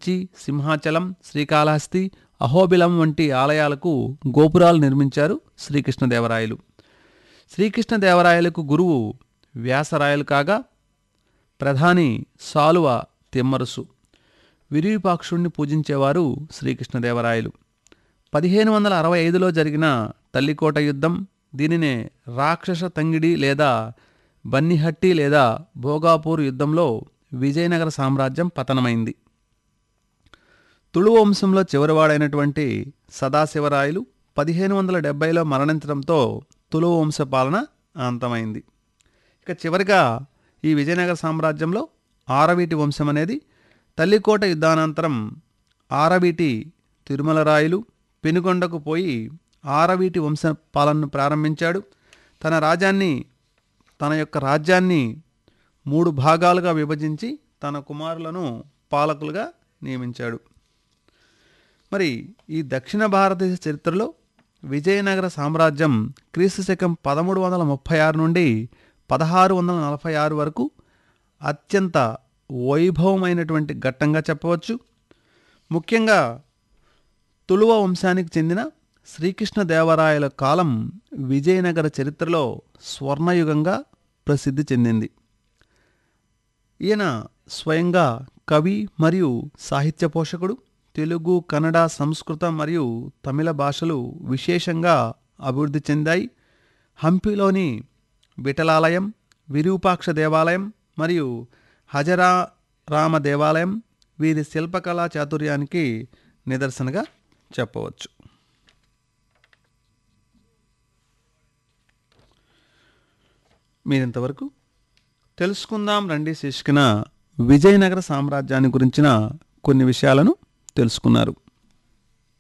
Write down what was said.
కంచి సింహాచలం శ్రీకాళహస్తి అహోబిలం వంటి ఆలయాలకు గోపురాలు నిర్మించారు శ్రీకృష్ణదేవరాయలు శ్రీకృష్ణదేవరాయలకు గురువు వ్యాసరాయలు కాగా ప్రధాని సాలువ తిమ్మరుసు విరూపాక్షుణ్ణి పూజించేవారు శ్రీకృష్ణదేవరాయలు పదిహేను వందల అరవై ఐదులో జరిగిన తల్లికోట యుద్ధం దీనినే రాక్షస తంగిడి లేదా బన్నిహట్టి లేదా భోగాపూర్ యుద్ధంలో విజయనగర సామ్రాజ్యం పతనమైంది తుళు వంశంలో చివరివాడైనటువంటి సదాశివరాయలు పదిహేను వందల డెబ్బైలో మరణించడంతో తుళు వంశ పాలన అంతమైంది ఇక చివరిగా ఈ విజయనగర సామ్రాజ్యంలో ఆరవీటి వంశం అనేది తల్లికోట యుద్ధానంతరం ఆరవీటి తిరుమలరాయలు పెనుగొండకు పోయి ఆరవీటి వంశ పాలనను ప్రారంభించాడు తన రాజ్యాన్ని తన యొక్క రాజ్యాన్ని మూడు భాగాలుగా విభజించి తన కుమారులను పాలకులుగా నియమించాడు మరి ఈ దక్షిణ భారతదేశ చరిత్రలో విజయనగర సామ్రాజ్యం క్రీస్తు శకం పదమూడు వందల ముప్పై ఆరు నుండి పదహారు వందల నలభై ఆరు వరకు అత్యంత వైభవమైనటువంటి ఘట్టంగా చెప్పవచ్చు ముఖ్యంగా తులువ వంశానికి చెందిన శ్రీకృష్ణదేవరాయల కాలం విజయనగర చరిత్రలో స్వర్ణయుగంగా ప్రసిద్ధి చెందింది ఈయన స్వయంగా కవి మరియు సాహిత్య పోషకుడు తెలుగు కన్నడ సంస్కృత మరియు తమిళ భాషలు విశేషంగా అభివృద్ధి చెందాయి హంపిలోని విఠలాలయం విరూపాక్ష దేవాలయం మరియు హజరారామ దేవాలయం వీరి శిల్పకళా చాతుర్యానికి నిదర్శనగా చెప్పవచ్చు మీరింతవరకు తెలుసుకుందాం రండి శీర్షికన విజయనగర సామ్రాజ్యాన్ని గురించిన కొన్ని విషయాలను తెలుసుకున్నారు